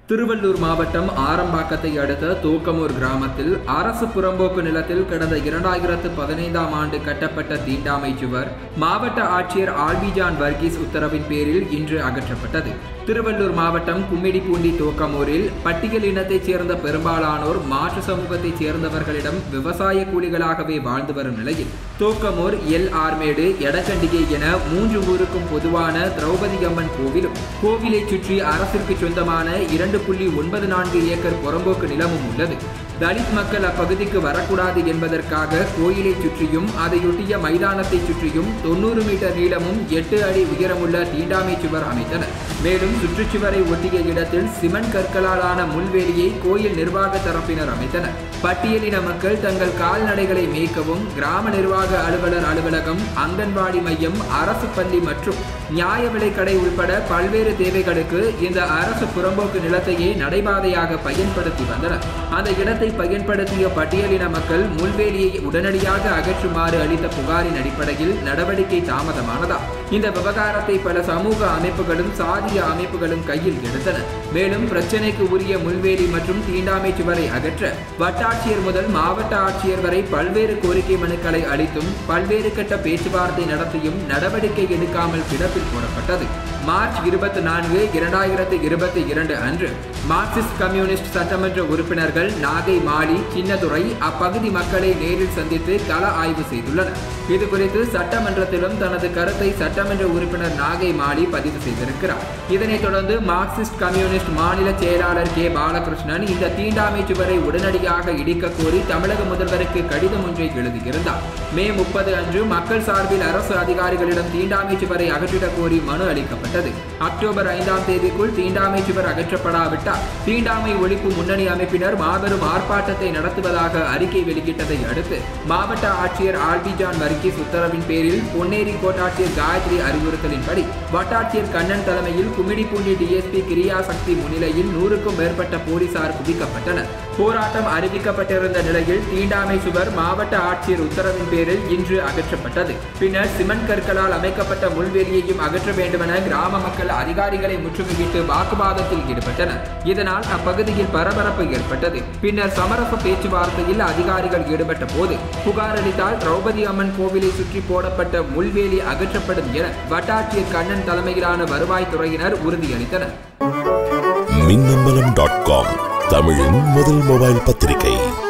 திருவள்ளூர் மாவட்டம் ஆரம்பாக்கத்தை அடுத்த தூக்கமூர் கிராமத்தில் அரசு புறம்போக்கு நிலத்தில் கடந்த இரண்டாயிரத்து பதினைந்தாம் ஆண்டு கட்டப்பட்ட தீண்டாமை சுவர் மாவட்ட ஆட்சியர் ஆல்விஜான் வர்கீஸ் உத்தரவின் பேரில் இன்று அகற்றப்பட்டது திருவள்ளூர் மாவட்டம் கும்மிடிப்பூண்டி தூக்கமூரில் பட்டியல் இனத்தைச் சேர்ந்த பெரும்பாலானோர் மாற்று சமூகத்தைச் சேர்ந்தவர்களிடம் விவசாய கூலிகளாகவே வாழ்ந்து வரும் நிலையில் தூக்கமூர் எல் ஆர்மேடு எடக்கண்டிகை என மூன்று ஊருக்கும் பொதுவான திரௌபதி அம்மன் கோவிலும் கோவிலை சுற்றி அரசிற்கு சொந்தமான இரண்டு புள்ளி ஒன்பது நான்கு ஏக்கர் புறம்போக்கு நிலமும் உள்ளது தலித் மக்கள் அப்பகுதிக்கு வரக்கூடாது என்பதற்காக கோயிலை சுற்றியும் அதையொட்டிய மைதானத்தை சுற்றியும் தொண்ணூறு மீட்டர் நீளமும் எட்டு அடி உயரமுள்ள தீண்டாமை சுவர் அமைத்தனர் மேலும் சுற்றுச்சுவரை ஒட்டிய இடத்தில் சிமெண்ட் கற்களாலான முள்வேலியை கோயில் நிர்வாக தரப்பினர் அமைத்தனர் பட்டியலின மக்கள் தங்கள் கால்நடைகளை மேய்க்கவும் கிராம நிர்வாக அலுவலர் அலுவலகம் அங்கன்வாடி மையம் அரசு பள்ளி மற்றும் நியாய விலைக்கடை உட்பட பல்வேறு தேவைகளுக்கு இந்த அரசு புறம்போக்கு நிலத்தையே நடைபாதையாக பயன்படுத்தி வந்தனர் அந்த இடத்தை பயன்படுத்திய பட்டியலின மக்கள் முள்வேலியை உடனடியாக அகற்றுமாறு அளித்த புகாரின் அடிப்படையில் நடவடிக்கை தாமதமானதா இந்த விவகாரத்தை பல சமூக அமைப்புகளும் சாதிய அமைப்புகளும் கையில் எடுத்தன மேலும் பிரச்சினைக்கு உரிய முள்வேலி மற்றும் தீண்டாமை சுவரை அகற்ற வட்டாட்சியர் முதல் மாவட்ட ஆட்சியர் வரை பல்வேறு கோரிக்கை மனுக்களை அளித்தும் பல்வேறு கட்ட பேச்சுவார்த்தை நடத்தியும் நடவடிக்கை எடுக்காமல் கிடப்பில் போடப்பட்டது மார்ச் இருபத்தி நான்கு இரண்டாயிரத்தி இருபத்தி இரண்டு அன்று மார்க்சிஸ்ட் கம்யூனிஸ்ட் சட்டமன்ற உறுப்பினர்கள் நாகை மாலி சின்னதுரை அப்பகுதி மக்களை நேரில் சந்தித்து கள ஆய்வு செய்துள்ளனர் இது குறித்து சட்டமன்றத்திலும் தனது கருத்தை சட்டமன்ற உறுப்பினர் நாகை மாலி பதிவு செய்திருக்கிறார் இதனைத் தொடர்ந்து மார்க்சிஸ்ட் கம்யூனிஸ்ட் மாநில செயலாளர் கே பாலகிருஷ்ணன் இந்த தீண்டாமை சுவரை உடனடியாக இடிக்க கோரி தமிழக முதல்வருக்கு கடிதம் ஒன்றை எழுதியிருந்தார் மே முப்பது அன்று மக்கள் சார்பில் அரசு அதிகாரிகளிடம் தீண்டாமை சுவரை அகற்றிடக் கோரி மனு அளிக்கப்பட்டது அக்டோபர் ஐந்தாம் தேதிக்குள் தீண்டாமை சுவர் அகற்றப்படாவிட்டால் தீண்டாமை ஒழிப்பு முன்னணி அமைப்பினர் மாபெரும் ஆர்ப்பாட்டத்தை நடத்துவதாக அறிக்கை வெளியிட்டதை அடுத்து மாவட்ட ஆட்சியர் ஆல்பிஜான் வர்கீஸ் உத்தரவின் பேரில் பொன்னேரி கோட்டாட்சியர் காயத்ரி அறிவுறுத்தலின்படி வட்டாட்சியர் கண்ணன் தலைமையில் கும்மிடிப்பூண்டி டிஎஸ்பி கிரியா சக்தி முன்னிலையில் நூறுக்கும் மேற்பட்ட போலீசார் குவிக்கப்பட்டனர் போராட்டம் அறிவிக்கப்பட்டிருந்த நிலையில் தீண்டாமை சுவர் மாவட்ட ஆட்சியர் உத்தரவின் பேரில் இன்று அகற்றப்பட்டது பின்னர் சிமெண்ட் கற்களால் அமைக்கப்பட்ட முள்வேலியையும் அகற்ற வேண்டுமென கிராம மக்கள் அதிகாரிகளை முற்றுகையிட்டு வாக்குவாதத்தில் ஈடுபட்டனர் இதனால் அப்பகுதியில் பரபரப்பு ஏற்பட்டது பின்னர் சமரச பேச்சுவார்த்தையில் அதிகாரிகள் ஈடுபட்ட போது புகார் அளித்தால் திரௌபதி அம்மன் கோவிலை சுற்றி போடப்பட்ட முள்வேலி அகற்றப்படும் என வட்டாட்சியர் கண்ணன் தலைமையிலான வருவாய்த்துறையினர் உறுதியளித்தனர் மின்னம்பலம் டாட் காம் தமிழின் முதல் மொபைல் பத்திரிகை